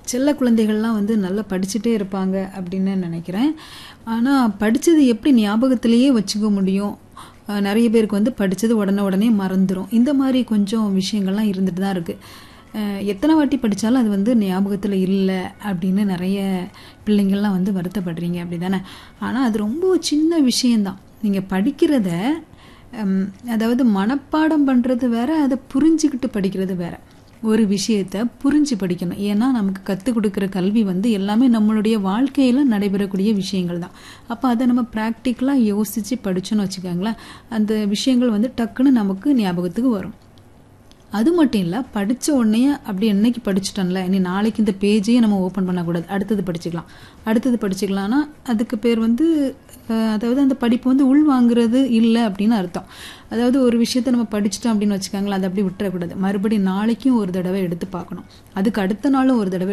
செல்ல குழந்தைகள்லாம் வந்து நல்லா படிச்சுட்டே இருப்பாங்க அப்படின்னு நினைக்கிறேன் ஆனால் படித்தது எப்படி ஞாபகத்திலேயே வச்சுக்க முடியும் அஹ் நிறைய பேருக்கு வந்து படித்தது உடனே உடனே மறந்துடும் இந்த மாதிரி கொஞ்சம் விஷயங்கள்லாம் இருந்துட்டு தான் இருக்குது எத்தனை வாட்டி படித்தாலும் அது வந்து ஞாபகத்தில் இல்லை அப்படின்னு நிறைய பிள்ளைங்கள்லாம் வந்து வருத்தப்படுறீங்க அப்படி தானே ஆனால் அது ரொம்ப சின்ன விஷயந்தான் நீங்கள் படிக்கிறத ஹம், அதாவது மனப்பாடம் பண்ணுறது வேற அதை புரிஞ்சுக்கிட்டு படிக்கிறது வேற ஒரு விஷயத்த புரிஞ்சு படிக்கணும் ஏன்னா நமக்கு கற்றுக் கொடுக்குற கல்வி வந்து எல்லாமே நம்மளுடைய வாழ்க்கையில் நடைபெறக்கூடிய விஷயங்கள் தான் அப்போ அதை நம்ம ப்ராக்டிக்கலாக யோசித்து படிச்சோன்னு வச்சுக்கோங்களேன் அந்த விஷயங்கள் வந்து டக்குன்னு நமக்கு ஞாபகத்துக்கு வரும் அது மட்டும் இல்லை படித்த உடனே அப்படி என்னைக்கு படிச்சிட்டோம்ல இனி நாளைக்கு இந்த பேஜையே நம்ம ஓப்பன் பண்ணக்கூடாது அடுத்தது படிச்சுக்கலாம் அடுத்தது படிச்சுக்கலாம்னா அதுக்கு பேர் வந்து அஹ், அதாவது அந்த படிப்பு வந்து உள் வாங்குறது இல்லை அப்படின்னு அர்த்தம் அதாவது ஒரு விஷயத்த நம்ம படிச்சிட்டோம் அப்படின்னு வச்சுக்கோங்களேன் அதை அப்படி விட்டுறக்கூடாது மறுபடியும் நாளைக்கும் ஒரு தடவை எடுத்து பார்க்கணும் அதுக்கு அடுத்த நாளும் ஒரு தடவை